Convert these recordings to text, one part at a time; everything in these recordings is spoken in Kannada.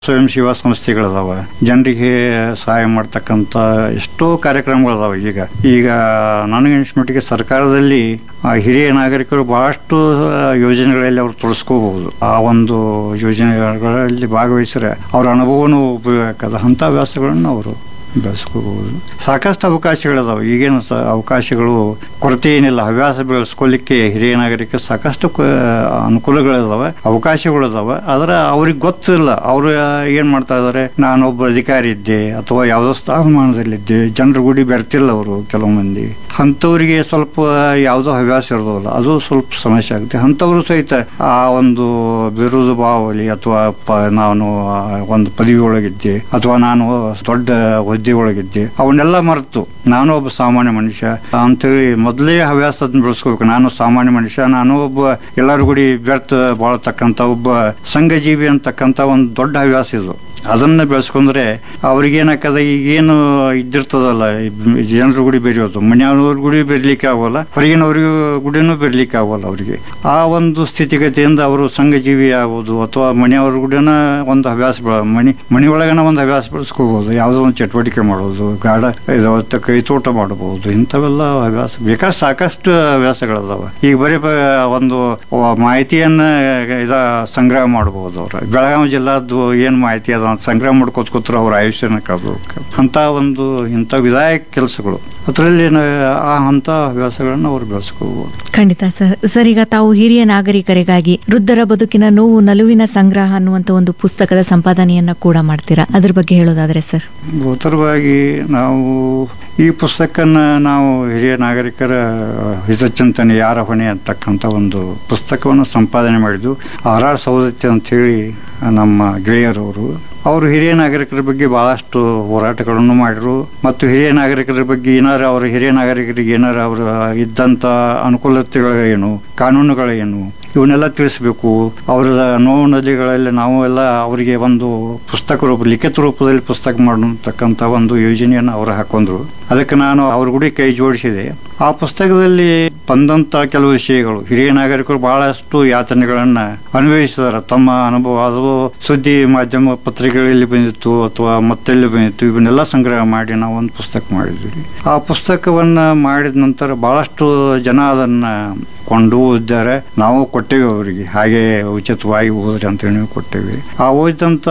ಸ್ವಯಂ ಸೇವಾ ಸಂಸ್ಥೆಗಳದಾವ ಜನರಿಗೆ ಸಹಾಯ ಮಾಡ್ತಕ್ಕಂಥ ಎಷ್ಟೋ ಕಾರ್ಯಕ್ರಮಗಳದಾವ ಈಗ ಈಗ ನನಗೆ ಮಟ್ಟಿಗೆ ಸರ್ಕಾರದಲ್ಲಿ ಆ, ಹಿರಿಯ ನಾಗರಿಕರು ಬಹಳಷ್ಟು ಆ, ಯೋಜನೆಗಳಲ್ಲಿ ಅವರು ತೊಡಸ್ಕೋಬಹುದು ಆ ಒಂದು ಯೋಜನೆಗಳಲ್ಲಿ ಭಾಗವಹಿಸಿದ್ರೆ ಅವರ ಅನುಭವನೂ ಉಪಯೋಗ ಆಗ್ತದೆ ಅಂಥ ವ್ಯಾಸಗಳನ್ನು ಅವರು ಬೆಳೆಸ್ಕೋಬಹುದು ಸಾಕಷ್ಟು ಅವಕಾಶಗಳಿದಾವೆ ಈಗೇನು ಸ ಅವಕಾಶಗಳು ಕೊರತೆ ಏನಿಲ್ಲ ಹವ್ಯಾಸ ಬೆಳೆಸ್ಕೊಳ್ಳಿಕ್ಕೆ ಹಿರಿಯ ನಾಗರಿಕ ಸಾಕಷ್ಟು ಕ- ಅನುಕೂಲಗಳಿದಾವೆ ಅವಕಾಶಗಳಿದಾವೆ ಆದ್ರೆ ಅವ್ರಿಗೆ ಗೊತ್ತಿಲ್ಲ ಅವರು ಏನ್ ಮಾಡ್ತಾ ಇದಾರೆ ನಾನೊಬ್ಬ ಅಧಿಕಾರಿ ಇದ್ದೆ ಅಥವಾ ಯಾವುದೋ ಸ್ಥಾನಮಾನದಲ್ಲಿದ್ದೆ ಜನರ ಗುಡಿ ಬೆರ್ತಿಲ್ಲ ಅವರು ಕೆಲವು ಮಂದಿ ಅಂಥವ್ರಿಗೆ ಸ್ವಲ್ಪ ಯಾವುದೋ ಹವ್ಯಾಸ ಇರೋದಿಲ್ಲ ಅದು ಸ್ವಲ್ಪ ಸಮಸ್ಯೆ ಆಗುತ್ತೆ ಅಂಥವ್ರು ಸಹಿತ ಆ ಒಂದು ಬಿರುದು ಬಾವಲಿ ಅಥವಾ ಪ ನಾನು ಆ ಒಂದು ಪದವಿ ಒಳಗಿದ್ದೆ ಅಥವಾ ನಾನು ದೊಡ್ಡ ಹುದ್ದೆ ಒಳಗಿದ್ದೆ ಅವನ್ನೆಲ್ಲ ಮರೆತು ನಾನು ಒಬ್ಬ ಸಾಮಾನ್ಯ ಮನುಷ್ಯ ಅಂತೇಳಿ ಮೊದಲೇ ಹವ್ಯಾಸ ಅದನ್ನ ಬೆಳೆಸ್ಕೋಬೇಕು ನಾನು ಸಾಮಾನ್ಯ ಮನುಷ್ಯ ನಾನು ಒಬ್ಬ ಎಲ್ಲರ ಗುಡಿ ಬೆರ್ತ ಬಾಳತಕ್ಕಂಥ ಒಬ್ಬ ಸಂಘಜೀವಿ ಅಂತಕ್ಕಂಥ ಒಂದು ದೊಡ್ಡ ಹವ್ಯಾಸ ಇದು ಅದನ್ನ ಬೆಳೆಸ್ಕೊಂಡ್ರೆ ಅವ್ರಿಗೇನಾಕದ ಈಗೇನು ಇದ್ದಿರ್ತದಲ್ಲ ಜನರ ಗುಡಿ ಬೆರೆಯೋದು ಮನೆಯವ್ರ ಗುಡಿ ಬೆರ್ಲಿಕ್ಕೆ ಆಗೋಲ್ಲ ಹೊರಗಿನವ್ರಿಗೂ ಗುಡಿನೂ ಬೆರ್ಲಿಕ್ಕೆ ಆಗೋಲ್ಲ ಅವರಿಗೆ ಆ ಒಂದು ಸ್ಥಿತಿಗತಿಯಿಂದ ಅವರು ಸಂಘಜೀವಿ ಆಗೋದು ಅಥವಾ ಮನೆಯವ್ರ ಗುಡಿನ ಒಂದು ಹವ್ಯಾಸ ಬೆಳ- ಮನೆ ಮನೆಯೊಳಗನ ಒಂದು ಹವ್ಯಾಸ ಬೆಳೆಸ್ಕೋಬಹುದು ಯಾವುದೋ ಒಂದು ಚಟುವಟಿಕೆ ಮಾಡೋದು ಗಾರ್ಡ ಇದು ಹೊತ್ತು ಕೈ ತೋಟ ಮಾಡಬಹುದು ಇಂಥವೆಲ್ಲ ಹವ್ಯಾಸ ಬೇಕಾದ ಸಾಕಷ್ಟು ಹವ್ಯಾಸಗಳದಾವ ಈಗ ಬರೀ ಬ- ಒಂದು ವ- ಮಾಹಿತಿಯನ್ನ ಇದ ಸಂಗ್ರಹ ಮಾಡಬಹುದು ಅವ್ರು ಬೆಳಗಾವಿ ಜಿಲ್ಲಾದ್ದು ಏನ್ ಮಾಹಿತಿ ಅದ ಅಂತ ಸಂಗ್ರಹ ಮಾಡ್ಕೋತ ಕೂತ್ರು ಅವ್ರ ಆಯುಷ್ಯನ ಕಳೆದು ಅಂತ ಒಂದು ಇಂಥ ವಿಧಾಯಕ ಕೆಲಸಗಳು ಅದರಲ್ಲಿ ಆ ಅಂತ ಹವ್ಯಾಸಗಳನ್ನ ಅವ್ರು ಬೆಳೆಸ್ಕೋಬಹುದು ಖಂಡಿತ ಸರ್ ಸರ್ ಈಗ ತಾವು ಹಿರಿಯ ನಾಗರಿಕರಿಗಾಗಿ ವೃದ್ಧರ ಬದುಕಿನ ನೋವು ನಲುವಿನ ಸಂಗ್ರಹ ಅನ್ನುವಂತ ಒಂದು ಪುಸ್ತಕದ ಸಂಪಾದನೆಯನ್ನ ಕೂಡ ಮಾಡ್ತೀರಾ ಅದ್ರ ಬಗ್ಗೆ ಹೇಳೋದಾದ್ರೆ ಸರ್ ಉತ್ತರವಾಗಿ ನಾವು ಈ ಪುಸ್ತಕನ ನಾವು ಹಿರಿಯ ನಾಗರಿಕರ ಹಿತಚಿಂತನೆ ಯಾರ ಹೊಣೆ ಅಂತಕ್ಕಂಥ ಒಂದು ಪುಸ್ತಕವನ್ನು ಸಂಪಾದನೆ ಮಾಡಿದ್ದು ಆರ್ ಆರ್ ಸೌದತ್ತಿ ಅಂತೇಳಿ ನಮ್ಮ ಗೆಳೆಯರವರು ಅವರು ಹಿರಿಯ ನಾಗರಿಕರ ಬಗ್ಗೆ ಬಹಳಷ್ಟು ಹೋರಾಟಗಳನ್ನು ಮಾಡಿದ್ರು ಮತ್ತು ಹಿರಿಯ ನಾಗರಿಕರ ಬಗ್ಗೆ ಏನಾರು ಅವರು ಹಿರಿಯ ನಾಗರಿಕರಿಗೆ ಏನಾರು ಅವರ ಇದ್ದಂಥ ಅನುಕೂಲತೆಗಳೇನು ಕಾನೂನುಗಳೇನು ಇವನ್ನೆಲ್ಲ ತಿಳಿಸ್ಬೇಕು ಅವರ ನೋವು ನದಿಗಳಲ್ಲಿ ನಾವು ಎಲ್ಲ ಅವರಿಗೆ ಒಂದು ಪುಸ್ತಕ ರೂಪ ಲಿಖಿತ ರೂಪದಲ್ಲಿ ಪುಸ್ತಕ ಮಾಡತಕ್ಕಂಥ ಒಂದು ಯೋಜನೆಯನ್ನು ಅವರು ಹಾಕೊಂಡ್ರು ಅದಕ್ಕೆ ನಾನು ಅವ್ರ ಗುಡಿ ಕೈ ಜೋಡಿಸಿದೆ ಆ ಪುಸ್ತಕದಲ್ಲಿ ಬಂದಂತ ಕೆಲವು ವಿಷಯಗಳು ಹಿರಿಯ ನಾಗರಿಕರು ಬಹಳಷ್ಟು ಯಾತನೆಗಳನ್ನ ಅನುಭವಿಸಿದಾರೆ ತಮ್ಮ ಅನುಭವ ಅದು ಸುದ್ದಿ ಮಾಧ್ಯಮ ಪತ್ರಿಕೆಗಳಲ್ಲಿ ಬಂದಿತ್ತು ಅಥವಾ ಮತ್ತೆಲ್ಲಿ ಬಂದಿತ್ತು ಇವನ್ನೆಲ್ಲ ಸಂಗ್ರಹ ಮಾಡಿ ನಾವು ಒಂದು ಪುಸ್ತಕ ಮಾಡಿದ್ವಿ ಆ ಪುಸ್ತಕವನ್ನ ಮಾಡಿದ ನಂತರ ಬಹಳಷ್ಟು ಜನ ಅದನ್ನ ಕೊಂಡು ಓದಿದ್ದಾರೆ ನಾವು ಕೊಟ್ಟೇವೆ ಅವರಿಗೆ ಹಾಗೆ ಉಚಿತವಾಗಿ ಓದ್ರಿ ಅಂತ ಹೇಳಿ ಕೊಟ್ಟೇವೆ ಆ ಓದಿದಂಥ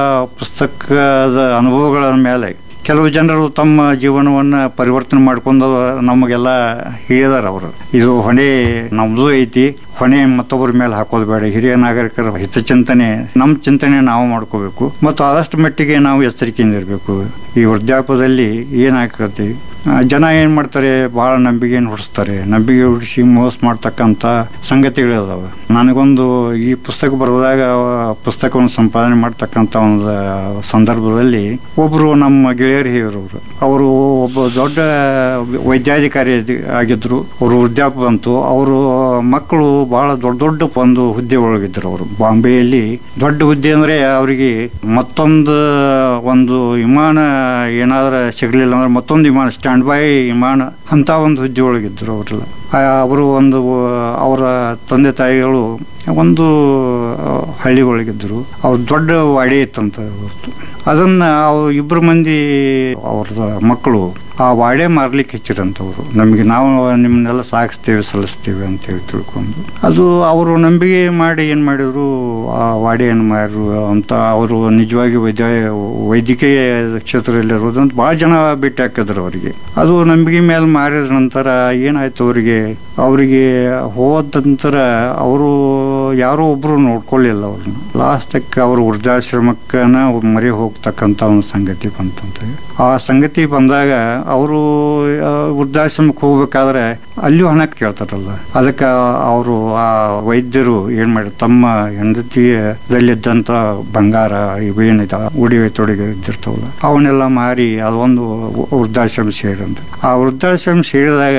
ಪುಸ್ತಕದ ಅನುಭವಗಳ ಮೇಲೆ ಕೆಲವು ಜನರು ತಮ್ಮ ಜೀವನವನ್ನ ಪರಿವರ್ತನೆ ಮಾಡ್ಕೊಂಡು ನಮಗೆಲ್ಲ ಹೇಳಿದಾರೆ ಅವರು ಇದು ಹೊಣೆ ನಮ್ದು ಐತಿ ಹೊಣೆ ಮತ್ತೊಬ್ಬರ ಮೇಲೆ ಹಾಕೋದು ಬೇಡ ಹಿರಿಯ ನಾಗರಿಕರ ಹಿತಚಿಂತನೆ ನಮ್ಮ ಚಿಂತನೆ ನಾವು ಮಾಡ್ಕೋಬೇಕು ಮತ್ತು ಆದಷ್ಟು ಮಟ್ಟಿಗೆ ನಾವು ಎಚ್ಚರಿಕೆಯಿಂದ ಇರಬೇಕು ಈ ವೃದ್ಧಾಪದಲ್ಲಿ ಏನಾಗ್ತತಿ ಆ, ಜನ ಏನ್ ಮಾಡ್ತಾರೆ ಬಹಳ ನಂಬಿಕೆಯನ್ನು ಹೊಡಿಸ್ತಾರೆ ನಂಬಿಕೆ ಹೊಡಿಸಿ ಮೋಸ ಮಾಡ್ತಕ್ಕಂಥ ಸಂಗತಿಗಳಿದಾವೆ ನನಗೊಂದು ಈ ಪುಸ್ತಕ ಬರೆದಾಗ ಪುಸ್ತಕವನ್ನು ಸಂಪಾದನೆ ಮಾಡ್ತಕ್ಕಂಥ ಒಂದು ಸಂದರ್ಭದಲ್ಲಿ ಒಬ್ರು ನಮ್ಮ ಗೆಳೆಯರು ಹೇಳಿರೋರು ಅವರು ಒಬ್ಬ ದೊಡ್ಡ ವೈದ್ಯಾಧಿಕಾರಿ ಅದಿ- ಆಗಿದ್ರು ಅವರು ವೃದ್ಧಾಪ ಬಂತು ಅವರು ಮಕ್ಕಳು ಬಹಳ ದೊಡ್ಡ ದೊಡ್ಡ ಒಂದು ಹುದ್ದೆ ಒಳಗಿದ್ರು ಅವರು ಬಾಂಬೆಯಲ್ಲಿ ದೊಡ್ಡ ಹುದ್ದೆ ಅಂದ್ರೆ ಅವರಿಗೆ ಮತ್ತೊಂದು ಒಂದು ವಿಮಾನ ಏನಾದ್ರ ಸಿಗ್ಲಿಲ್ಲ ಅಂದ್ರೆ ಮತ್ತೊಂದು ವಿಮಾನ ಸ್ಟ್ಯಾಂಡ್ ಬೈ ವಿಮಾನ ಅಂತ ಒಂದು ಹುದ್ದೆ ಒಳಗಿದ್ರು ಅವರೆಲ್ಲ ಅವರು ಒಂದು ಅವರ ತಂದೆ ತಾಯಿಗಳು ಒಂದು ಆ, ಹಳ್ಳಿ ಒಳಗಿದ್ರು ಅವ್ರ ದೊಡ್ಡ ವಾಡಿ ಇತ್ತಂತ ಅವ್ರದ್ದು ಅದನ್ನ ಅವ್ರು ಇಬ್ರು ಮಂದಿ ಅವ್ರದ ಮಕ್ಕಳು ಆ ವಾಡೆ ಮಾರ್ಲಿಕ್ಕೆ ಹೆಚ್ಚಿರಂತವ್ರು ನಮಗೆ ನಾವು ನಿಮ್ಮನ್ನೆಲ್ಲ ಸಾಗಿಸ್ತೇವೆ ಸಲ್ಲಿಸ್ತೇವೆ ಅಂತೇಳಿ ತಿಳ್ಕೊಂಡು ಅದು ಅವರು ನಂಬಿಕೆ ಮಾಡಿ ಏನು ಮಾಡಿದ್ರು ಆ ವಾಡೆಯನ್ನು ಮಾರು ಅಂತ ಅವರು ನಿಜವಾಗಿ ವೈದ್ಯ ವೈದ್ಯಕೀಯ ಕ್ಷೇತ್ರದಲ್ಲಿ ಇರೋದಂತ ಭಾಳ ಜನ ಭೇಟಿ ಹಾಕಿದ್ರು ಅವರಿಗೆ ಅದು ನಂಬಿಕೆ ಮೇಲೆ ಮಾರಿದ ನಂತರ ಏನಾಯ್ತು ಅವರಿಗೆ ಅವರಿಗೆ ಹೋದ ನಂತರ ಅವರು ಯಾರೋ ಒಬ್ರು ನೋಡ್ಕೊಳ್ಳಿಲ್ಲ ಅವ್ರನ್ನ ಲಾಸ್ಟಕ್ಕೆ ಅವರು ವೃದ್ಧಾಶ್ರಮಕ್ಕನ ಮರಿ ಹೋಗ್ತಕ್ಕಂಥ ಒಂದು ಸಂಗತಿ ಬಂತಂತೆ ಆ ಸಂಗತಿ ಬಂದಾಗ ಅವರು ವೃದ್ಧಾಶ್ರಮಕ್ಕೆ ಹೋಗ್ಬೇಕಾದ್ರೆ ಅಲ್ಲಿಯೂ ಹಣ ಕೇಳ್ತಾರಲ್ಲ ಅದಕ್ಕೆ ಅವರು ಆ ವೈದ್ಯರು ಏನ್ ಮಾಡಿ ತಮ್ಮ ಹೆಂಡತಿಯದಲ್ಲಿದ್ದಂತ ಬಂಗಾರ ಇವೇನಿದೆ ಉಡಿವೆ ತೊಡಿಗೆ ಇದ್ದಿರ್ತಾವಲ್ಲ ಅವನ್ನೆಲ್ಲ ಮಾರಿ ಅದೊಂದು ವೃದ್ಧಾಶ್ರಮ ಸೇರಂತ ಆ ವೃದ್ಧಾಶ್ರಮ ಸೇರಿದಾಗ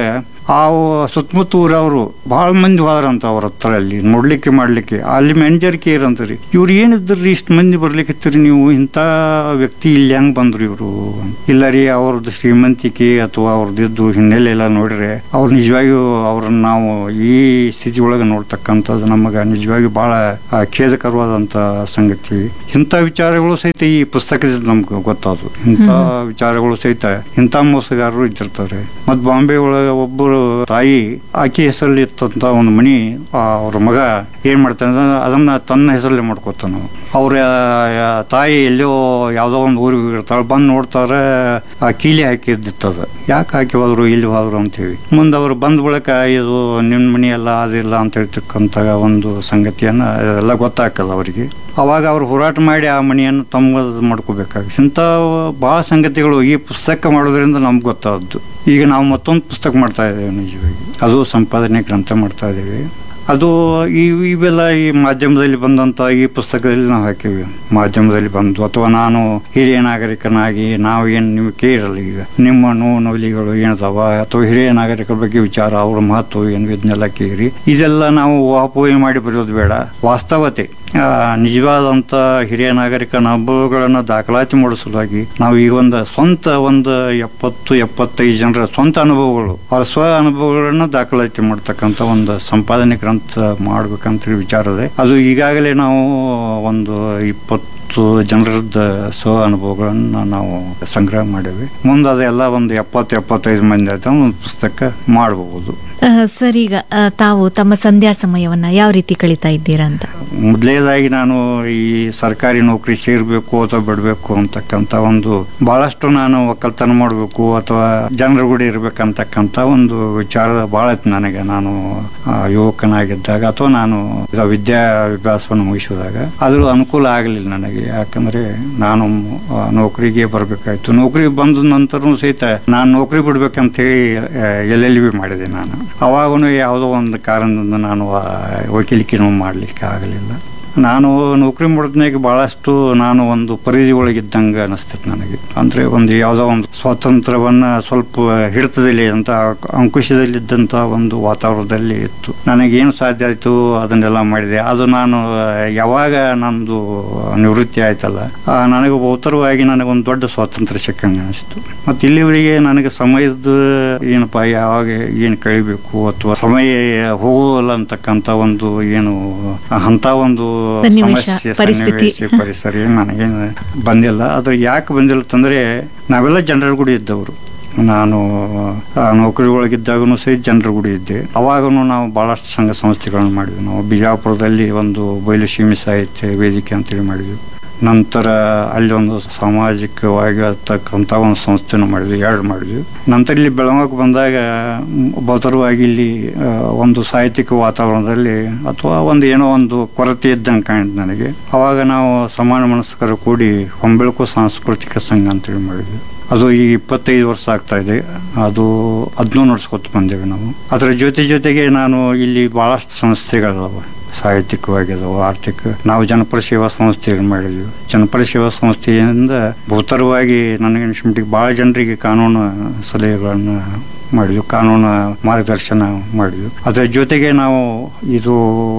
ಆ ಸುತ್ತಮುತ್ತ ಊರವರು ಬಹಳ ಮಂದಿ ಹೋದ್ರಂತ ಅವ್ರ ಹತ್ರ ಅಲ್ಲಿ ನೋಡ್ಲಿಕ್ಕೆ ಮಾಡ್ಲಿಕ್ಕೆ ಅಲ್ಲಿ ಮ್ಯಾನೇಜರ್ಗೆ ಏನಂತಾರೆ ಇವ್ರು ಏನಿದ್ರಿ ಇಷ್ಟು ಮಂದಿ ಬರ್ಲಿಕ್ಕೆ ನೀವು ಇಂಥ ವ್ಯಕ್ತಿ ಇಲ್ಲಿ ಹೆಂಗ್ ಬಂದ್ರು ಇವರು ಇಲ್ಲ ರೀ ಅವ್ರದ್ದು ಶ್ರೀಮಂತಿಕೆ ಅಥವಾ ಅವ್ರದ್ದು ಹಿನ್ನೆಲೆ ಎಲ್ಲ ನೋಡ್ರೆ ಅವ್ರು ನಿಜವಾಗಿಯೂ ಅವ್ರನ್ನ ನಾವು ಈ ಸ್ಥಿತಿ ಒಳಗೆ ನೋಡ್ತಕ್ಕಂಥದ್ದು ನಮಗೆ ನಿಜವಾಗಿ ಬಹಳ ಆ, ಖೇದಕರವಾದಂಥ ಸಂಗತಿ ಇಂಥ ವಿಚಾರಗಳು ಸಹಿತ ಈ ಪುಸ್ತಕದಿಂದ ನಮ್ಗೆ ಗೊತ್ತಾದ್ರು ಇಂಥ ವಿಚಾರಗಳು ಸಹಿತ ಇಂಥ ಮೋಸಗಾರರು ಇದ್ದಿರ್ತಾರೆ ಮತ್ತು ಬಾಂಬೆ ಒಳಗೆ ಒಬ್ಬರು ತಾಯಿ ಆಕೆ ಹೆಸರಲ್ಲಿ ಇತ್ತಂತ ಒಂದು ಮನಿ ಆ, ಅವ್ರ ಮಗ ಏನ್ ಮಾಡ್ತಾನೆ ಅಂದ್ರೆ ಅದನ್ನ ತನ್ನ ಹೆಸರಲ್ಲೇ ಮಾಡ್ಕೊತಾನ ಅವ್ರ ಆ, ತಾಯಿ ಎಲ್ಲೋ ಯಾವ್ದೋ ಒಂದು ಊರಿಗೆ ಇರ್ತಾಳೆ ಬಂದು ನೋಡ್ತಾರೆ ಆ ಕೀಲಿ ಹಾಕಿದ್ದಿತ್ತದ ಯಾಕೆ ಹಾಕಿ ಹೋದ್ರು ಇಲ್ಲಿ ಹೋದ್ರು ಅಂತೇಳಿ ಮುಂದೆ ಅವ್ರು ಬಂದ ಬಳಿಕ ಇದು ನಿಮ್ಮ ಮನಿ ಎಲ್ಲ ಅದಿಲ್ಲ ಅಂತ ಹೇಳ್ತಕ್ಕಂಥ ಒಂದು ಸಂಗತಿಯನ್ನ ಎಲ್ಲ ಗೊತ್ತಾಗ್ತದ ಅವರಿಗೆ ಅವಾಗ ಅವ್ರು ಹೋರಾಟ ಮಾಡಿ ಆ ಮನೆಯನ್ನು ತಮ್ಮದು ಮಾಡ್ಕೋಬೇಕಾಗುತ್ತೆ ಇಂಥ ಭಾಳ ಸಂಗತಿಗಳು ಈ ಪುಸ್ತಕ ಮಾಡೋದ್ರಿಂದ ನಮ್ಗೆ ಗೊತ್ತಾದ್ದು ಈಗ ನಾವು ಮತ್ತೊಂದು ಪುಸ್ತಕ ಮಾಡ್ತಾ ಇದ್ದೇವೆ ನಿಜವಾಗಿ ಅದು ಸಂಪಾದನೆ ಗ್ರಂಥ ಮಾಡ್ತಾ ಇದ್ದೇವೆ ಅದು ಈ ಇವೆಲ್ಲ ಈ ಮಾಧ್ಯಮದಲ್ಲಿ ಬಂದಂಥ ಈ ಪುಸ್ತಕದಲ್ಲಿ ನಾವು ಹಾಕಿವಿ ಮಾಧ್ಯಮದಲ್ಲಿ ಬಂದು ಅಥವಾ ನಾನು ಹಿರಿಯ ನಾಗರಿಕನಾಗಿ ನಾವು ಏನು ನಿಮಗೆ ಕೇಳಲ್ಲ ಈಗ ನಿಮ್ಮ ನೋವು ನವಲಿಗಳು ಏನದಾವ ಅಥವಾ ಹಿರಿಯ ನಾಗರಿಕರ ಬಗ್ಗೆ ವಿಚಾರ ಅವ್ರ ಮಹತ್ವ ಏನು ಇದನ್ನೆಲ್ಲ ಕೇರಿ ಇದೆಲ್ಲ ನಾವು ವಾಪೋಯಿ ಮಾಡಿ ಬರೆಯೋದು ಬೇಡ ವಾಸ್ತವತೆ ಆ, ನಿಜವಾದಂಥ ಹಿರಿಯ ನಾಗರಿಕನ ಅನುಭವಗಳನ್ನು ದಾಖಲಾತಿ ಮಾಡೋ ಸಲುವಾಗಿ ನಾವು ಈಗ ಒಂದು ಸ್ವಂತ ಒಂದು ಎಪ್ಪತ್ತು ಎಪ್ಪತ್ತೈದು ಜನರ ಸ್ವಂತ ಅನುಭವಗಳು ಅವರ ಸ್ವ ಅನುಭವಗಳನ್ನ ದಾಖಲಾತಿ ಮಾಡ್ತಕ್ಕಂಥ ಒಂದು ಸಂಪಾದನೆ ಗ್ರಂಥ ಮಾಡ್ಬೇಕಂತ ವಿಚಾರ ಇದೆ ಅದು ಈಗಾಗಲೇ ನಾವು ಒಂದು ಇಪ್ಪತ್ತು ಜನರದ್ದು ಸ್ವ ಅನುಭವಗಳನ್ನು ನಾವು ಸಂಗ್ರಹ ಮಾಡೇವಿ ಮುಂದೆ ಅದೆಲ್ಲ ಒಂದು ಎಪ್ಪತ್ತು ಎಪ್ಪತ್ತೈದು ಮಂದಿ ಆಯ್ತು ಒಂದು ಪುಸ್ತಕ ಮಾಡಬಹುದು ಆ, ಸರ್ ಈಗ ಆ, ತಾವು ತಮ್ಮ ಸಂಧ್ಯಾ ಸಮಯವನ್ನ ಯಾವ ರೀತಿ ಕಳೀತಾ ಇದ್ದೀರಾ ಅಂತ ಮೊದಲೇದಾಗಿ ನಾನು ಈ ಸರ್ಕಾರಿ ನೌಕರಿ ಸೇರ್ಬೇಕು ಅಥವಾ ಬಿಡಬೇಕು ಅಂತಕ್ಕಂಥ ಒಂದು ಬಹಳಷ್ಟು ನಾನು ಒಕ್ಕಲ್ತನ ಮಾಡಬೇಕು ಅಥವಾ ಜನರ ಗುಡಿ ಇರ್ಬೇಕಂತಕ್ಕಂಥ ಒಂದು ವಿಚಾರ ಭಾಳ ಇತ್ತು ನನಗೆ ನಾನು ಆ, ಯುವಕನಾಗಿದ್ದಾಗ ಅಥವಾ ನಾನು ಇದು ವಿದ್ಯಾಭ್ಯಾಸವನ್ನು ಮುಗಿಸಿದಾಗ ಅದು ಅನುಕೂಲ ಆಗಲಿಲ್ಲ ನನಗೆ ಯಾಕಂದ್ರೆ ನಾನು ಆ, ನೌಕರಿಗೆ ಬರಬೇಕಾಯ್ತು ನೌಕರಿ ಬಂದ ನಂತರ ಸಹಿತ ನಾನು ನೌಕರಿ ಬಿಡ್ಬೇಕಂತ ಹೇಳಿ ಎಲ್ ಎಲ್ ಬಿ ಮಾಡಿದೆ ನಾನು ಅವಾಗೂ ಯಾವುದೋ ಒಂದು ಕಾರಣದಿಂದ ನಾನು ಆ, ವಕೀಲಿಕೆನೂ ಮಾಡಲಿಕ್ಕೆ ಆಗಲಿಲ್ಲ ನಾನು ನೌಕರಿ ಮಾಡಿದ್ನಾಗ ಬಹಳಷ್ಟು ನಾನು ಒಂದು ಪರಿಧಿ ಒಳಗಿದ್ದಂಗೆ ಅನಿಸ್ತೈತೆ ನನಗೆ ಅಂದ್ರೆ ಒಂದು ಯಾವುದೋ ಒಂದು ಸ್ವಾತಂತ್ರ್ಯವನ್ನ ಸ್ವಲ್ಪ ಹಿಡಿತದಲ್ಲಿ ಅಂತ ಅಂಕುಶದಲ್ಲಿದ್ದಂಥ ಒಂದು ವಾತಾವರಣದಲ್ಲಿ ಇತ್ತು ನನಗೇನು ಸಾಧ್ಯ ಆಯಿತು ಅದನ್ನೆಲ್ಲ ಮಾಡಿದೆ ಅದು ನಾನು ಯಾವಾಗ ನಂದು ನಿವೃತ್ತಿ ಆಯ್ತಲ್ಲ ಆ, ನನಗೆ ಉತ್ತರವಾಗಿ ನನಗೊಂದು ದೊಡ್ಡ ಸ್ವಾತಂತ್ರ್ಯ ಸಿಕ್ಕಂಗೆ ಅನಿಸ್ತು ಮತ್ತು ಇಲ್ಲಿವರೆಗೆ ನನಗೆ ಸಮಯದ ಏನಪ್ಪ ಯಾವಾಗ ಏನು ಕಳಿಬೇಕು ಅಥವಾ ಸಮಯ ಹೋಗೋಲ್ಲ ಅಂತಕ್ಕಂಥ ಒಂದು ಏನು ಅಂಥ ಒಂದು ಸನ್ನಿವೇಶ, ಸಮಸ್ಯೆ ಪರಿಸ್ಥಿತಿ. ಸನ್ನಿವೇಶ ಪರಿಸರ ಏನು ನನಗೇನು ಬಂದಿಲ್ಲ ಆದ್ರೆ ಯಾಕೆ ಬಂದಿಲ್ಲ ಅಂತಂದ್ರೆ ನಾವೆಲ್ಲ ಜನರ ಗುಡಿ ಇದ್ದವರು ನಾನು ಆ, ನೌಕರಿ ಒಳಗಿದ್ದಾಗೂ ಸಹಿತ ಜನರ ಗುಡಿ ಇದ್ದೆ ಅವಾಗೂ ನಾವು ಭಾಳಷ್ಟು ಸಂಘ ಸಂಸ್ಥೆಗಳನ್ನು ಮಾಡಿದ್ವಿ ನಾವು ಬಿಜಾಪುರದಲ್ಲಿ ಒಂದು ಬಯಲು ಸೀಮೆ ಸಾಹಿತ್ಯ ವೇದಿಕೆ ಅಂತೇಳಿ ಮಾಡಿದ್ವಿ ನಂತರ ಅಲ್ಲಿ ಒಂದು ಸಾಮಾಜಿಕವಾಗಿ ಇರ್ತಕ್ಕಂಥ ಒಂದು ಸಂಸ್ಥೆನೂ ಮಾಡಿದ್ವಿ ಎರಡು ಮಾಡಿದ್ವಿ ನಂತರ ಇಲ್ಲಿ ಬೆಳಗಾವಿಗೆ ಬಂದಾಗ ಮ್, ಬೌದ್ಧವಾಗಿ ಇಲ್ಲಿ ಆ, ಒಂದು ಸಾಹಿತ್ಯಿಕ ವಾತಾವರಣದಲ್ಲಿ ಅಥವಾ ಒಂದು ಏನೋ ಒಂದು ಕೊರತೆ ಇದ್ದಂಗೆ ಕಾಣಿದ್ ನನಗೆ ಅವಾಗ ನಾವು ಸಮಾನ ಮನಸ್ಕರು ಕೂಡಿ ಹೊಂಬೆಳಕು ಸಾಂಸ್ಕೃತಿಕ ಸಂಘ ಅಂತೇಳಿ ಮಾಡಿದ್ವಿ ಅದು ಈಗ ಇಪ್ಪತ್ತೈದು ವರ್ಷ ಆಗ್ತಾ ಇದೆ ಅದು ಅದನ್ನೂ ನಡ್ಸ್ಕೊತ ಬಂದೇವೆ ನಾವು ಅದರ ಜೊತೆ ಜೊತೆಗೆ ನಾನು ಇಲ್ಲಿ ಭಾಳಷ್ಟು ಸಂಸ್ಥೆಗಳಿದಾವೆ ಸಾಹಿತ್ಯಿಕವಾಗಿ ಅದಾವ ಆರ್ಥಿಕ ನಾವು ಜನಪರ ಸೇವಾ ಸಂಸ್ಥೆಯನ್ನು ಮಾಡಿದ್ವಿ ಜನಪರ ಸೇವಾ ಸಂಸ್ಥೆಯಿಂದ ಭೂತರವಾಗಿ ನನಗೆ ಅನಿಸ್ಮಟ್ಟಿಗೆ ಭಾಳ ಜನರಿಗೆ ಕಾನೂನು ಸಲಹೆಗಳನ್ನು ಮಾಡಿದ್ವಿ ಕಾನೂನು ಮಾರ್ಗದರ್ಶನ ಮಾಡಿದ್ವಿ ಅದರ ಜೊತೆಗೆ ನಾವು ಇದು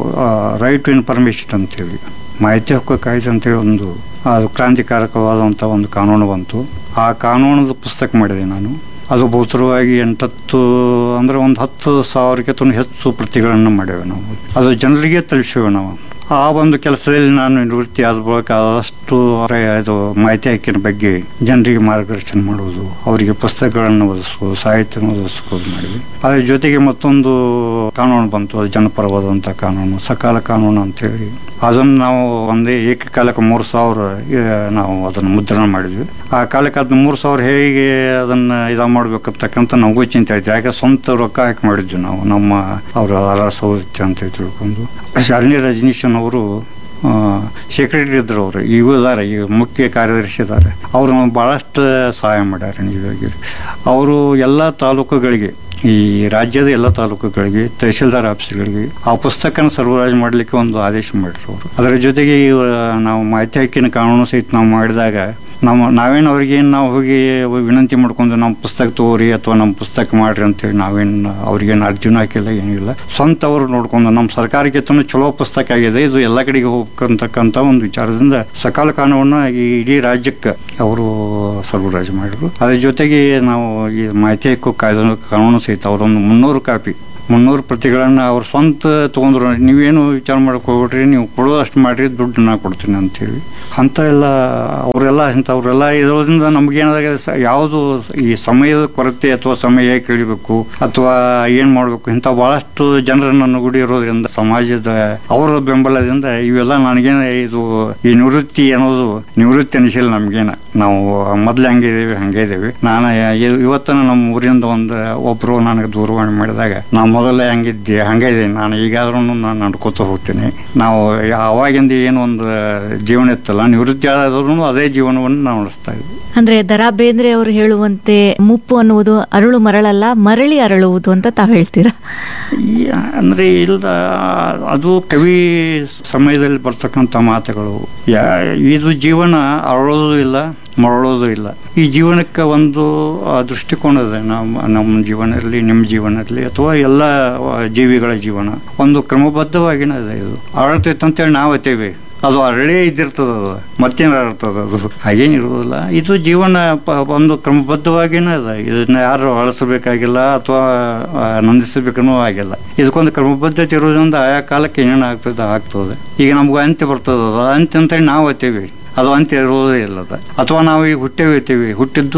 ರೈಟ್ ಟು ಇನ್ಫಾರ್ಮೇಶನ್ ಅಂತೇಳಿ ಮಾಹಿತಿ ಹಕ್ಕು ಕಾಯ್ದೆ ಅಂತೇಳಿ ಒಂದು ಅದು ಕ್ರಾಂತಿಕಾರಕವಾದಂಥ ಒಂದು ಕಾನೂನು ಬಂತು ಆ ಕಾನೂನದ ಪುಸ್ತಕ ಮಾಡಿದೆ ನಾನು ಅದು ಬಹುತರವಾಗಿ ಎಂಟತ್ತು ಅಂದ್ರೆ ಒಂದು ಹತ್ತು ಸಾವಿರಕ್ಕಿಂತ ಹೆಚ್ಚು ಪ್ರತಿಗಳನ್ನು ಮಾಡೇವೆ ನಾವು ಅದು ಜನರಿಗೆ ತಲುಪಿಸೇವೆ ನಾವು ಆ ಒಂದು ಕೆಲಸದಲ್ಲಿ ನಾನು ನಿವೃತ್ತಿ ಆದ ಬಳಿಕ ಆದಷ್ಟು ಅವರ ಇದು ಮಾಹಿತಿ ಹಕ್ಕಿನ ಬಗ್ಗೆ ಜನರಿಗೆ ಮಾರ್ಗದರ್ಶನ ಮಾಡುವುದು ಅವರಿಗೆ ಪುಸ್ತಕಗಳನ್ನು ಓದಿಸ್ಬೋದು ಸಾಹಿತ್ಯವನ್ನು ಓದಿಸ್ಬೋದು ಮಾಡಿದ್ವಿ ಅದ್ರ ಜೊತೆಗೆ ಮತ್ತೊಂದು ಕಾನೂನು ಬಂತು ಅದು ಜನಪರವಾದಂಥ ಕಾನೂನು ಸಕಾಲ ಕಾನೂನು ಅಂತೇಳಿ ಅದನ್ನು ನಾವು ಒಂದೇ ಏಕಕಾಲಕ್ಕೆ ಮೂರು ಸಾವಿರ ಆ, ನಾವು ಅದನ್ನು ಮುದ್ರಣ ಮಾಡಿದ್ವಿ ಆ ಕಾಲಕ್ಕೆ ಅದನ್ನ ಮೂರು ಸಾವಿರ ಹೇಗೆ ಅದನ್ನ ಇದ ಮಾಡ್ಬೇಕಂತಕ್ಕಂಥ ನಮಗೂ ಚಿಂತೆ ಆಯ್ತು ಯಾಕೆ ಸ್ವಂತ ರೊಕ್ಕ ಹಾಕಿ ಮಾಡಿದ್ವಿ ನಾವು ನಮ್ಮ ಅವರ ಅರಸೌತ್ಯ ಅಂತ ಹೇಳಿ ತಿಳ್ಕೊಂಡು ಶಾಲಿನಿ ರಜನೀಶನ್ ಅವರು ಸೆಕ್ರೆಟರಿ ಇದ್ರು ಅವರು ಈಗ ಇದಾರೆ ಈಗ ಮುಖ್ಯ ಕಾರ್ಯದರ್ಶಿ ಇದ್ದಾರೆ ಅವರು ನಮ್ಗೆ ಭಾಳಷ್ಟು ಸಹಾಯ ಮಾಡ್ಯಾರ ನಿಜವಾಗಿ ಅವರು ಎಲ್ಲ ತಾಲೂಕುಗಳಿಗೆ ಈ ರಾಜ್ಯದ ಎಲ್ಲ ತಾಲೂಕುಗಳಿಗೆ ತಹಶೀಲ್ದಾರ್ ಆಫೀಸ್ಗಳಿಗೆ ಆ ಪುಸ್ತಕನ ಸರಬರಾಜು ಮಾಡಲಿಕ್ಕೆ ಒಂದು ಆದೇಶ ಮಾಡಿದ್ರು ಅವರು ಅದರ ಜೊತೆಗೆ ಇವ- ನಾವು ಮಾಹಿತಿ ಹಕ್ಕಿನ ಕಾನೂನು ಸಹಿತ ನಾವು ಮಾಡಿದಾಗ ನಮ್ಮ ನಾವೇನು ಅವ್ರಿಗೇನು ನಾವು ಹೋಗಿ ವಿನಂತಿ ಮಾಡ್ಕೊಂಡು ನಮ್ಮ ಪುಸ್ತಕ ತಗೋರಿ ಅಥವಾ ನಮ್ಮ ಪುಸ್ತಕ ಮಾಡ್ರಿ ಅಂತೇಳಿ ನಾವೇನು ಅವ್ರಿಗೇನು ಅರ್ಜಿನೂ ಹಾಕಿಲ್ಲ ಏನಿಲ್ಲ ಸ್ವಂತ ಅವರು ನೋಡ್ಕೊಂಡು ನಮ್ಮ ಸರ್ಕಾರಕ್ಕಿಂತ ಚಲೋ ಪುಸ್ತಕ ಆಗಿದೆ ಇದು ಎಲ್ಲ ಕಡೆಗೆ ಹೋಗ್ಬೇಕಂತಕ್ಕಂಥ ಒಂದು ವಿಚಾರದಿಂದ ಸಕಾಲ ಕಾನೂನನ್ನ ಈ ಇಡೀ ರಾಜ್ಯಕ್ಕೆ ಅವರು ಸರ್ವರಾಜ್ ಮಾಡಿದ್ರು ಅದ್ರ ಜೊತೆಗೆ ನಾವು ಈ ಮಾಹಿತಿ ಹಕ್ಕು ಕಾಯ್ದೆ ಕಾನೂನು ಸಹಿತ ಅವರೊಂದು ಮುನ್ನೂರು ಕಾಪಿ ಮುನ್ನೂರು ಪ್ರತಿಗಳನ್ನು ಅವ್ರು ಸ್ವಂತ ತೊಗೊಂಡ್ರು ನೀವೇನು ವಿಚಾರ ಮಾಡಕ್ಕೆ ಹೋಗ್ಬಿಟ್ರಿ ನೀವು ಕೊಡೋದಷ್ಟು ಮಾಡಿರಿ ದುಡ್ಡು ನಾ ಕೊಡ್ತೀನಿ ಅಂತೇಳಿ ಅಂಥ ಎಲ್ಲ ಅವರೆಲ್ಲ ಇಂಥವ್ರೆಲ್ಲ ಇರೋದ್ರಿಂದ ನಮಗೇನಾದಾಗ ಸ- ಯಾವುದು ಈ ಸಮಯದ ಕೊರತೆ ಅಥವಾ ಸಮಯ ಹೇಗೆ ಕಳಿಬೇಕು ಅಥವಾ ಏನು ಮಾಡಬೇಕು ಇಂಥ ಭಾಳಷ್ಟು ಜನರನ್ನು ನುಗುಡಿ ಇರೋದ್ರಿಂದ ಸಮಾಜದ ಅವರ ಬೆಂಬಲದಿಂದ ಇವೆಲ್ಲ ನನಗೇನ ಇದು ಈ ನಿವೃತ್ತಿ ಅನ್ನೋದು ನಿವೃತ್ತಿ ಅನಿಸಿಲ್ಲ ನಮಗೇನ ನಾವು ಮೊದಲು ಹಂಗೆ ಇದೀವಿ ಹಂಗೆ ಇದೀವಿ ನಾನು ಇ- ಇವತ್ತನ ನಮ್ಮ ಊರಿಂದ ಒಂದು ಒಬ್ಬರು ನನಗೆ ದೂರವಾಣಿ ಮಾಡಿದಾಗ ನಾವು ಮೊದಲೇ ಹಂಗಿದ್ದೆ ಹಂಗೆ ಇದ್ದೀನಿ ನಾನು ಈಗಾದ್ರೂ ನಾನು ನಡ್ಕೋತ ಹೋಗ್ತೀನಿ ನಾವು ಯಾ- ಅವಾಗಿಂದ ಏನು ಒಂದು ಜೀವನ ಇತ್ತಲ್ಲ ನಿವೃತ್ತಿ ಆದ್ರೂ ಅದೇ ಜೀವನವನ್ನು ನಾವು ನಡೆಸ್ತಾ ಇದ್ವಿ ಅಂದ್ರೆ ದರಾ ಬೇಂದ್ರೆ ಅವರು ಹೇಳುವಂತೆ ಮುಪ್ಪು ಅನ್ನುವುದು ಅರಳು ಮರಳಲ್ಲ ಮರಳಿ ಅರಳುವುದು ಅಂತ ತಾವು ಹೇಳ್ತೀರಾ ಈ ಅಂದ್ರೆ ಇಲ್ಲ ಅದು ಕವಿ ಸಮಯದಲ್ಲಿ ಬರ್ತಕ್ಕಂಥ ಮಾತುಗಳು ಯಾ ಇದು ಜೀವನ ಅರಳೋದು ಇಲ್ಲ ಮರಳೋದು ಇಲ್ಲ ಈ ಜೀವನಕ್ಕೆ ಒಂದು ಆ, ದೃಷ್ಟಿಕೋನ ಇದೆ ನಮ್ಮ ನಮ್ಮ ಜೀವನ ಇರಲಿ ನಿಮ್ಮ ಜೀವನ ಇರಲಿ ಅಥವಾ ಎಲ್ಲ ಆ, ಜೀವಿಗಳ ಜೀವನ ಒಂದು ಕ್ರಮಬದ್ಧವಾಗಿನ ಇದೆ ಇದು ಅರಳ್ತೈತೆ ಅಂತೇಳಿ ನಾವು ಅತ್ತೇವೆ ಅದು ಅರಳೇ ಇದ್ದಿರ್ತದ ಅದು ಮತ್ತೇನು ಅರಳ್ತದ ಅದು ಹಾಗೇನಿರುವುದಿಲ್ಲ ಇದು ಜೀವನ ಪ- ಒಂದು ಕ್ರಮಬದ್ಧವಾಗಿನೇ ಇದೆ ಇದನ್ನ ಯಾರು ಅಳಿಸಬೇಕಾಗಿಲ್ಲ ಅಥವಾ ನಂದಿಸಬೇಕನ್ನೂ ಆಗಿಲ್ಲ ಇದಕ್ಕೊಂದು ಕ್ರಮಬದ್ಧತೆ ಇರೋದ್ರಿಂದ ಆಯಾ ಕಾಲಕ್ಕೆ ಏನೇನು ಆಗ್ತದೆ ಆಗ್ತದೆ ಈಗ ನಮ್ಗೆ ಅಂತ್ಯ ಬರ್ತದೆ ಅದು ಅಂತ್ಯ ಅಂತೇಳಿ ನಾವು ಅತ್ತೀವಿ ಅದು ಅಂತ್ಯ ಇರೋದೇ ಇಲ್ಲ ಅದು ಅಥವಾ ನಾವು ಈಗ ಹುಟ್ಟೇವಿರ್ತೀವಿ ಹುಟ್ಟಿದ್ದು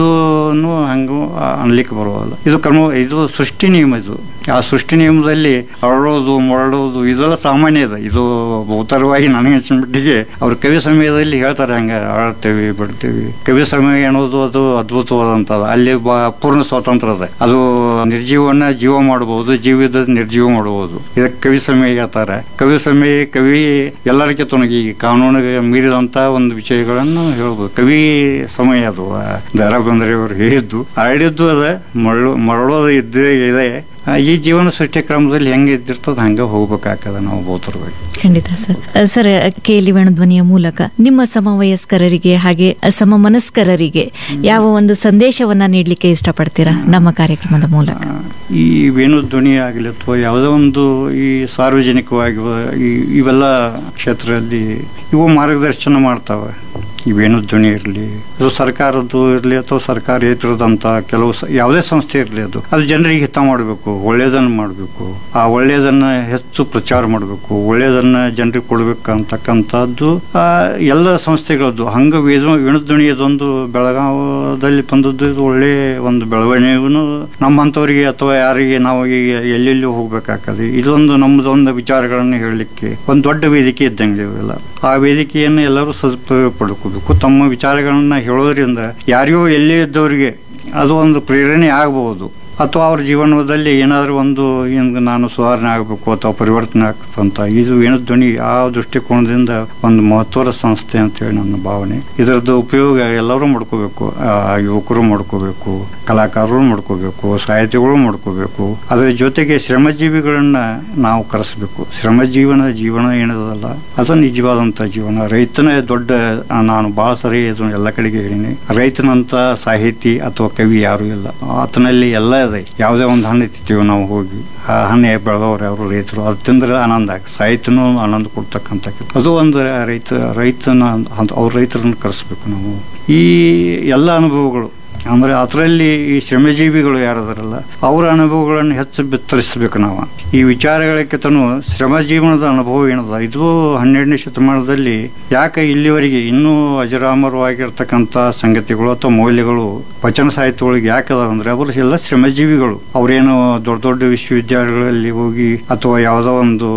ಹಂಗೂ ಅನ್ಲಿಕ್ಕೆ ಬರೋಲ್ಲ ಇದು ಕ್ರಮ ಇದು ಸೃಷ್ಟಿ ನಿಯಮ ಇದು ಆ ಸೃಷ್ಟಿ ನಿಯಮದಲ್ಲಿ ಅರಳೋದು ಮರಳೋದು ಇದೆಲ್ಲ ಸಾಮಾನ್ಯ ಇದೆ ಇದು ಬಹುತರವಾಗಿ ನನಗೆ ಅನ್ಸಿಬಿಟ್ಟಿಗೆ ಅವ್ರ ಕವಿ ಸಮಯದಲ್ಲಿ ಹೇಳ್ತಾರೆ ಹಂಗೆ ಅಳ್ತೇವೆ ಬಿಡ್ತೇವೆ ಕವಿ ಸಮಯ ಅನ್ನೋದು ಅದು ಅದ್ಭುತವಾದಂಥದ್ದು ಅಲ್ಲಿ ಬ ಪೂರ್ಣ ಸ್ವಾತಂತ್ರ್ಯ ಇದೆ ಅದು ನಿರ್ಜೀವನ ಜೀವ ಮಾಡಬಹುದು ಜೀವಿದ ನಿರ್ಜೀವ ಮಾಡಬಹುದು ಇದಕ್ಕೆ ಕವಿ ಸಮಯ ಹೇಳ್ತಾರೆ ಕವಿ ಸಮಯ ಕವಿ ಎಲ್ಲರಿಗಿಂತ ತೊನಗಿ ಈ ಕಾನೂನಿಗೆ ಮೀರಿದಂತ ಒಂದು ವಿಷಯಗಳನ್ನು ಹೇಳ್ಬೋದು ಕವಿ ಸಮಯ ಅದು ಆ, ದ ರಾ ಬೇಂದ್ರೆ ಅವರು ಹೇಳಿದ್ದು ಹರಡಿದ್ದು ಅದ ಮರಳು ಮರಳೋದು ಇದ್ದೇ ಇದೆ ಆ, ಈ ಜೀವನ ಸೃಷ್ಟಿ ಕ್ರಮದಲ್ಲಿ ಹೆಂಗೆ ಇದ್ದಿರ್ತದೆ ಹಂಗೆ ಹೋಗ್ಬೇಕಾಗ್ತದೆ ನಾವು ಬಹುತರವಾಗಿ ಖಂಡಿತ ಸರ್ ಅಹ್, ಸರ್ ಕೆ ಎಲ್ ವೇಣುಧ್ವನಿಯ ಮೂಲಕ ನಿಮ್ಮ ಸಮವಯಸ್ಕರರಿಗೆ ಹಾಗೆ ಸಮಮನಸ್ಕರರಿಗೆ ಯಾವ ಒಂದು ಸಂದೇಶವನ್ನ ನೀಡಲಿಕ್ಕೆ ಇಷ್ಟಪಡ್ತೀರಾ ನಮ್ಮ ಕಾರ್ಯಕ್ರಮದ ಮೂಲಕ ಆ, ಈ ವೇಣು ಧ್ವನಿ ಆಗಲಿ ಅಥವಾ ಯಾವುದೋ ಒಂದು ಈ ಸಾರ್ವಜನಿಕವಾಗಿ ಈ ಇವೆಲ್ಲ ಕ್ಷೇತ್ರದಲ್ಲಿ ಇವು ಮಾರ್ಗದರ್ಶನ ಮಾಡ್ತಾವೆ ಈ ವೇಣು ಧ್ವನಿ ಇರಲಿ ಅದು ಸರ್ಕಾರದ್ದು ಇರಲಿ ಅಥವಾ ಸರ್ಕಾರೇತರದಂಥ ಕೆಲವು ಸ- ಯಾವುದೇ ಸಂಸ್ಥೆ ಇರಲಿ ಅದು ಅದು ಜನರಿಗೆ ಹಿತ ಮಾಡಬೇಕು ಒಳ್ಳೆಯದನ್ನು ಮಾಡಬೇಕು ಆ ಒಳ್ಳೆಯದನ್ನ ಹೆಚ್ಚು ಪ್ರಚಾರ ಮಾಡಬೇಕು ಒಳ್ಳೆಯದನ್ನ ಜನರಿಗೆ ಕೊಡಬೇಕು ಅಂತಕ್ಕಂಥದ್ದು ಆ, ಎಲ್ಲ ಸಂಸ್ಥೆಗಳದ್ದು ಹಂಗೆ ವೇದ ವೇಣುಧ್ವನಿ ಇದೊಂದು ಬೆಳಗಾವದಲ್ಲಿ ಬಂದದ್ದು ಇದು ಒಳ್ಳೆ ಒಂದು ಬೆಳವಣಿಗೆಗೂ ನಮ್ಮಂಥವ್ರಿಗೆ ಅಥವಾ ಯಾರಿಗೆ ನಾವು ಈಗ ಎಲ್ಲೆಲ್ಲಿ ಹೋಗ್ಬೇಕಾಗ್ತದೆ ಇದೊಂದು ನಮ್ಮದೊಂದು ವಿಚಾರಗಳನ್ನು ಹೇಳಲಿಕ್ಕೆ ಒಂದು ದೊಡ್ಡ ವೇದಿಕೆ ಇದ್ದಂಗೆ ಇವೆಲ್ಲ ಆ ವೇದಿಕೆಯನ್ನು ಎಲ್ಲರೂ ಸದುಪಯೋಗ ಪಡ್ಕೋಬೇಕು ತಮ್ಮ ವಿಚಾರಗಳನ್ನ ಹೇಳೋದ್ರಿಂದ ಯಾರಿಗೋ ಎಲ್ಲೇ ಇದ್ದವರಿಗೆ ಅದು ಒಂದು ಪ್ರೇರಣೆ ಆಗಬಹುದು ಅಥವಾ ಅವ್ರ ಜೀವನದಲ್ಲಿ ಏನಾದರೂ ಒಂದು ಹಿಂಗೆ ನಾನು ಸುಧಾರಣೆ ಆಗಬೇಕು ಅಥವಾ ಪರಿವರ್ತನೆ ಆಗ್ತಂತ ಇದು ಏನು ಧ್ವನಿ ಆ ದೃಷ್ಟಿಕೋನದಿಂದ ಒಂದು ಮಹತ್ವದ ಸಂಸ್ಥೆ ಅಂತೇಳಿ ನನ್ನ ಭಾವನೆ ಇದರದ್ದು ಉಪಯೋಗ ಎಲ್ಲರೂ ಮಾಡ್ಕೋಬೇಕು ಆ, ಯುವಕರು ಮಾಡ್ಕೋಬೇಕು ಕಲಾಕಾರರು ಮಾಡ್ಕೋಬೇಕು ಸಾಹಿತಿಗಳು ಮಾಡ್ಕೋಬೇಕು ಅದರ ಜೊತೆಗೆ ಶ್ರಮಜೀವಿಗಳನ್ನ ನಾವು ಕರೆಸಬೇಕು ಶ್ರಮಜೀವನ ಜೀವನ ಏನದಲ್ಲ ಅದು ನಿಜವಾದಂಥ ಜೀವನ ರೈತನೇ ದೊಡ್ಡ ಆ, ನಾನು ಭಾಳ ಸರಿ ಇದು ಎಲ್ಲ ಕಡೆಗೆ ಹೇಳಿನಿ ರೈತನಂತ ಸಾಹಿತಿ ಅಥವಾ ಕವಿ ಯಾರು ಇಲ್ಲ ಆತನಲ್ಲಿ ಎಲ್ಲ ಇದೆ ಯಾವುದೇ ಒಂದು ಹಣ್ಣು ತಿಂತೀವಿ ನಾವು ಹೋಗಿ ಆ ಹಣ್ಣು ಬೆಳೆದವ್ರು ಯಾರು ರೈತರು ಅದು ತಿಂದ್ರೆ ಆನಂದ ಸಾಹಿತ್ಯನೂ ಆನಂದ ಕೊಡ್ತಕ್ಕಂಥ ಕೆಲ್ಸ. ಅದು ಒಂದು ರೈತ ರೈತನ ಅಂತ ಅವ್ರ ರೈತರನ್ನು ಕರೆಸ್ಬೇಕು ನಾವು ಈ ಎಲ್ಲ ಅನುಭವಗಳು ಅಂದ್ರೆ ಅದರಲ್ಲಿ ಈ ಶ್ರಮಜೀವಿಗಳು ಯಾರದಾರಲ್ಲ ಅವರ ಅನುಭವಗಳನ್ನು ಹೆಚ್ಚು ಬಿತ್ತರಿಸಬೇಕು ನಾವು ಈ ವಿಚಾರಗಳಕ್ಕಿಂತನೂ ಶ್ರಮ ಜೀವನದ ಅನುಭವ ಏನದ ಇದು ಹನ್ನೆರಡನೇ ಶತಮಾನದಲ್ಲಿ ಯಾಕೆ ಇಲ್ಲಿವರೆಗೆ ಇನ್ನೂ ಅಜರಾಮರವಾಗಿರ್ತಕ್ಕಂಥ ಸಂಗತಿಗಳು ಅಥವಾ ಮೌಲ್ಯಗಳು ವಚನ ಸಾಹಿತ್ಯಗಳಿಗೆ ಯಾಕೆ ಅದಾವ ಅಂದ್ರೆ ಅವರು ಎಲ್ಲ ಶ್ರಮಜೀವಿಗಳು ಅವರೇನು ದೊಡ್ಡ ದೊಡ್ಡ ವಿಶ್ವವಿದ್ಯಾಲಯಗಳಲ್ಲಿ ಹೋಗಿ ಅಥವಾ ಯಾವುದೋ ಒಂದು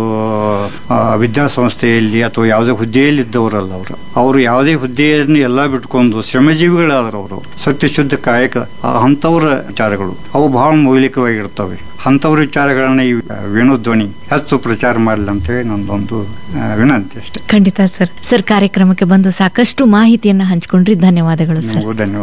ಆ, ವಿದ್ಯಾಸಂಸ್ಥೆಯಲ್ಲಿ ಅಥವಾ ಯಾವುದೇ ಹುದ್ದೆಯಲ್ಲಿ ಇದ್ದವರಲ್ಲ ಅವರು ಅವರು ಯಾವುದೇ ಹುದ್ದೆಯನ್ನು ಎಲ್ಲ ಬಿಟ್ಕೊಂಡು ಶ್ರಮಜೀವಿಗಳಾದ್ರು ಅವರು ಸತ್ಯಶುದ್ಧ ಕಾಯಕ ಆ ಅಂಥವ್ರ ವಿಚಾರಗಳು ಅವು ಬಹಳ ಮೌಲಿಕವಾಗಿರ್ತವೆ ಅಂಥವ್ರ ವಿಚಾರಗಳನ್ನ ಈ ವೇಣುಧ್ವನಿ ಹೆಚ್ಚು ಪ್ರಚಾರ ಮಾಡಲಿ ಅಂತೇಳಿ ನಂದೊಂದು ಆ, ವಿನಂತಿ ಅಷ್ಟೇ ಖಂಡಿತ ಸರ್ ಸರ್ ಕಾರ್ಯಕ್ರಮಕ್ಕೆ ಬಂದು ಸಾಕಷ್ಟು ಮಾಹಿತಿಯನ್ನ ಹಂಚಿಕೊಂಡ್ರಿ ಧನ್ಯವಾದಗಳು ಸರ್ ನಿಮಗೂ ಧನ್ಯವಾದ